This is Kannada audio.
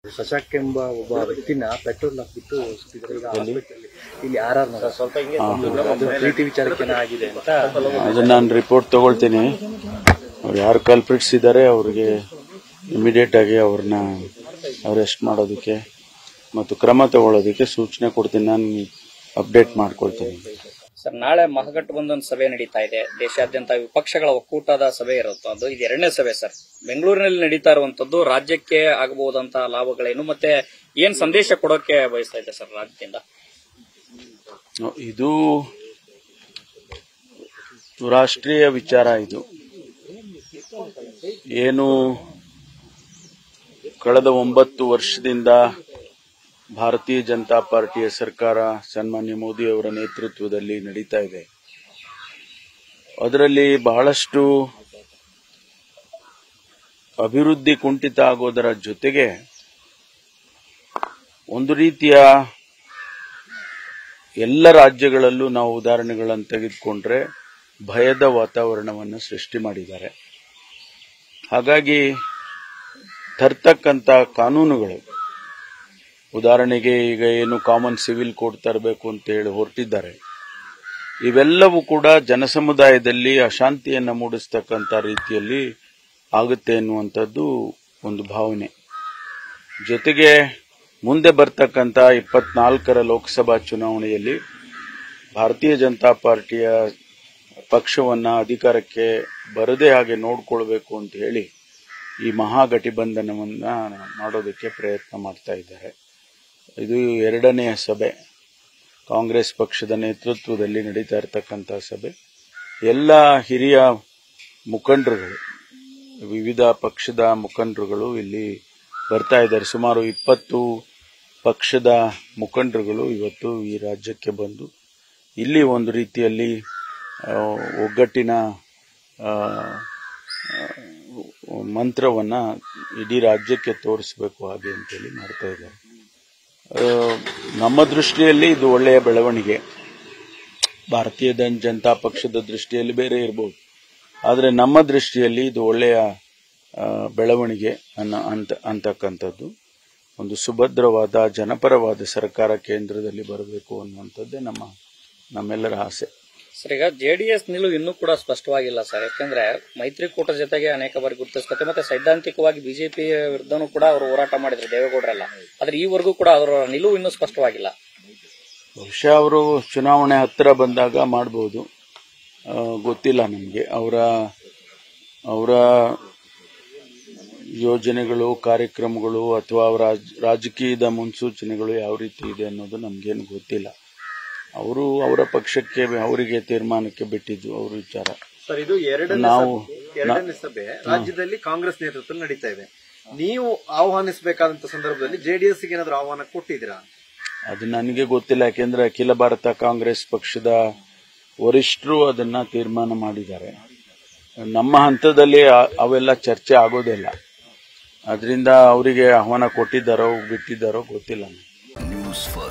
ಶಶಾಂಕ್ ಎಂಬ ಒಬ್ಬ ವ್ಯಕ್ತಿನ ಪೆಟ್ರೋಲ್ ಹಾಕ್ಬಿಟ್ಟು ಸುತ್ತಿದ್ದಾರೆ ಈಗ hospital ಅಲ್ಲಿ. ಇಲ್ಲಿ ಆರ್ ಆರ್ ಸ್ವಲ್ಪ ಹಿಂಗೆ ಅದು ಪ್ರೀತಿ ವಿಚಾರಕ್ಕೆ ಆಗಿದೆ ಅಂತ ಅದನ್ನ ನಾನು ರಿಪೋರ್ಟ್ ತಗೊಳ್ತೀನಿ ಅವ್ರು ಯಾರು ಕಲ್ಪ್ರಿಟ್ಸ್ ಇದ್ದಾರೆ ಅವ್ರಿಗೆ ಇಮಿಡಿಯೇಟ್ ಆಗಿ ಅವ್ರನ್ನ ಅರೆಸ್ಟ್ ಮಾಡೋದಕ್ಕೆ ಮತ್ತು ಕ್ರಮ ತಗೊಳ್ಳೋದಕ್ಕೆ ಸೂಚನೆ ಕೊಡ್ತೀನಿ ನಾನು ಅಪ್ಡೇಟ್ ಮಾಡ್ಕೊಳ್ತೀನಿ ಸರ್ ನಾಳೆ ಮಹಾಗಠಬಂಧನ್ ಸಭೆ ನಡೀತಾ ಇದೆ ದೇಶಾದ್ಯಂತ ವಿಪಕ್ಷಗಳ ಒಕ್ಕೂಟದ ಸಭೆ ಇರುತ್ತದ್ದು ಇದು ಎರಡನೇ ಸಭೆ ಸರ್ ಬೆಂಗಳೂರಿನಲ್ಲಿ ನಡೀತಾ ಇರುವಂತದ್ದು ರಾಜ್ಯಕ್ಕೆ ಆಗಬಹುದಂತ ಲಾಭಗಳೇನು ಮತ್ತೆ ಏನ್ ಸಂದೇಶ ಕೊಡೋಕೆ ಬಯಸ್ತಾ ಇದೆ ಸರ್ ರಾಜ್ಯದಿಂದ ಇದು ರಾಷ್ಟ್ರೀಯ ವಿಚಾರ ಇದು ಏನು ಕಳೆದ ಒಂಬತ್ತು ವರ್ಷದಿಂದ ಭಾರತೀಯ ಜನತಾ ಪಾರ್ಟಿಯ ಸರ್ಕಾರ ಸನ್ಮಾನ್ಯ ಮೋದಿ ಅವರ ನೇತೃತ್ವದಲ್ಲಿ ನಡೀತಾ ಇದೆ ಅದರಲ್ಲಿ ಬಹಳಷ್ಟು ಅಭಿವೃದ್ಧಿ ಕುಂಠಿತ ಆಗೋದರ ಜೊತೆಗೆ ಒಂದು ರೀತಿಯ ಎಲ್ಲ ರಾಜ್ಯಗಳಲ್ಲೂ ನಾವು ಉದಾಹರಣೆಗಳನ್ನು ತೆಗೆದುಕೊಂಡ್ರೆ ಭಯದ ವಾತಾವರಣವನ್ನು ಸೃಷ್ಟಿ ಮಾಡಿದ್ದಾರೆ ಹಾಗಾಗಿ ತರ್ತಕ್ಕಂಥ ಕಾನೂನುಗಳು ಉದಾಹರಣೆಗೆ ಈಗ ಏನು ಕಾಮನ್ ಸಿವಿಲ್ ಕೋಡ್ ತರಬೇಕು ಅಂತ ಹೇಳಿ ಹೊರಟಿದ್ದಾರೆ ಇವೆಲ್ಲವೂ ಕೂಡ ಜನಸಮುದಾಯದಲ್ಲಿ ಅಶಾಂತಿಯನ್ನು ಮೂಡಿಸ್ತಕ್ಕಂಥ ರೀತಿಯಲ್ಲಿ ಆಗುತ್ತೆ ಎನ್ನುವಂಥದ್ದು ಒಂದು ಭಾವನೆ ಜೊತೆಗೆ ಮುಂದೆ ಬರ್ತಕ್ಕಂಥ ಇಪ್ಪತ್ನಾಲ್ಕರ ಲೋಕಸಭಾ ಚುನಾವಣೆಯಲ್ಲಿ ಭಾರತೀಯ ಜನತಾ ಪಾರ್ಟಿಯ ಪಕ್ಷವನ್ನ ಅಧಿಕಾರಕ್ಕೆ ಬರದೇ ಹಾಗೆ ನೋಡ್ಕೊಳ್ಬೇಕು ಅಂತ ಹೇಳಿ ಈ ಮಹಾಗಠಬಂಧನವನ್ನ ಮಾಡೋದಕ್ಕೆ ಪ್ರಯತ್ನ ಮಾಡ್ತಾ ಇದ್ದಾರೆ ಇದು ಎರಡನೆಯ ಸಭೆ ಕಾಂಗ್ರೆಸ್ ಪಕ್ಷದ ನೇತೃತ್ವದಲ್ಲಿ ನಡೀತಾ ಇರತಕ್ಕಂಥ ಸಭೆ ಎಲ್ಲ ಹಿರಿಯ ಮುಖಂಡರುಗಳು ವಿವಿಧ ಪಕ್ಷದ ಮುಖಂಡರುಗಳು ಇಲ್ಲಿ ಬರ್ತಾ ಇದ್ದಾರೆ ಸುಮಾರು ಇಪ್ಪತ್ತು ಪಕ್ಷದ ಮುಖಂಡರುಗಳು ಇವತ್ತು ಈ ರಾಜ್ಯಕ್ಕೆ ಬಂದು ಇಲ್ಲಿ ಒಂದು ರೀತಿಯಲ್ಲಿ ಆ, ಒಗ್ಗಟ್ಟಿನ ಆ, ಆ, ಮಂತ್ರವನ್ನ ಇಡೀ ರಾಜ್ಯಕ್ಕೆ ತೋರಿಸಬೇಕು ಹಾಗೆ ಅಂತೇಳಿ ಮಾಡ್ತಾ ಇದ್ದಾರೆ ಆ, ನಮ್ಮ ದೃಷ್ಟಿಯಲ್ಲಿ ಇದು ಒಳ್ಳೆಯ ಬೆಳವಣಿಗೆ ಭಾರತೀಯ ಜನ್- ಜನತಾ ಪಕ್ಷದ ದೃಷ್ಟಿಯಲ್ಲಿ ಬೇರೆ ಇರಬಹುದು ಆದರೆ ನಮ್ಮ ದೃಷ್ಟಿಯಲ್ಲಿ ಇದು ಒಳ್ಳೆಯ ಆ, ಬೆಳವಣಿಗೆ ಅನ್ನ ಅಂತ ಅಂತಕ್ಕಂಥದ್ದು ಒಂದು ಸುಭದ್ರವಾದ ಜನಪರವಾದ ಸರ್ಕಾರ ಕೇಂದ್ರದಲ್ಲಿ ಬರಬೇಕು ಅನ್ನುವಂಥದ್ದೇ ನಮ್ಮ ನಮ್ಮೆಲ್ಲರ ಆಸೆ ಸರ್ ಈಗ ಜೆಡಿಎಸ್ ನಿಲುವು ಇನ್ನೂ ಕೂಡ ಸ್ಪಷ್ಟವಾಗಿಲ್ಲ ಸರ್ ಯಾಕಂದ್ರೆ ಮೈತ್ರಿಕೂಟ ಜೊತೆಗೆ ಅನೇಕ ಬಾರಿ ಗುರುತಿಸ್ಕೊತೆ ಮತ್ತೆ ಸೈದ್ಧಾಂತಿಕವಾಗಿ ಬಿಜೆಪಿ ವಿರುದ್ಧನೂ ಕೂಡ ಅವರು ಹೋರಾಟ ಮಾಡಿದ್ರು ದೇವೇಗೌಡರೆಲ್ಲ ಆದ್ರೆ ಈವರೆಗೂ ಕೂಡ ಅವರ ನಿಲುವು ಇನ್ನೂ ಸ್ಪಷ್ಟವಾಗಿಲ್ಲ ಬಹುಶಃ ಅವರು ಚುನಾವಣೆ ಹತ್ತಿರ ಬಂದಾಗ ಮಾಡಬಹುದು ಗೊತ್ತಿಲ್ಲ ನಮಗೆ ಅವರ ಅವರ ಯೋಜನೆಗಳು ಕಾರ್ಯಕ್ರಮಗಳು ಅಥವಾ ಅವರ ರಾಜ್- ರಾಜಕೀಯದ ಮುನ್ಸೂಚನೆಗಳು ಯಾವ ರೀತಿ ಇದೆ ಅನ್ನೋದು ನಮ್ಗೇನು ಗೊತ್ತಿಲ್ಲ ಅವರು ಅವರ ಪಕ್ಷಕ್ಕೆ ಅವರಿಗೆ ತೀರ್ಮಾನಕ್ಕೆ ಬಿಟ್ಟಿದ್ದು ಅವ್ರ ವಿಚಾರ ಸರ್ ಇದು ಎರಡನೇ ನಾವು ಸಭೆ- ಎರಡನೇ ಸಭೆ ರಾಜ್ಯದಲ್ಲಿ ಕಾಂಗ್ರೆಸ್ ನೇತೃತ್ವದಲ್ಲಿ ನಡೀತಾ ಇದೆ ನೀವು ಆಹ್ವಾನಿಸಬೇಕಾದಂತ ಸಂದರ್ಭದಲ್ಲಿ ಜೆಡಿಎಸ್ ಗೆ ಏನಾದ್ರು ಆಹ್ವಾನ ಕೊಟ್ಟಿದ್ದೀರಾ ಅದು ನನಗೆ ಗೊತ್ತಿಲ್ಲ ಯಾಕೆಂದ್ರೆ ಅಖಿಲ ಭಾರತ ಕಾಂಗ್ರೆಸ್ ಪಕ್ಷದ ವರಿಷ್ಠರು ಅದನ್ನ ತೀರ್ಮಾನ ಮಾಡಿದ್ದಾರೆ ನಮ್ಮ ಹಂತದಲ್ಲಿ ಆ- ಅವೆಲ್ಲ ಚರ್ಚೆ ಆಗೋದಿಲ್ಲ ಅದರಿಂದ ಅವರಿಗೆ ಆಹ್ವಾನ ಕೊಟ್ಟಿದ್ದಾರೋ ಬಿಟ್ಟಿದ್ದಾರೋ ಗೊತ್ತಿಲ್ಲ ನನಗೆ. News first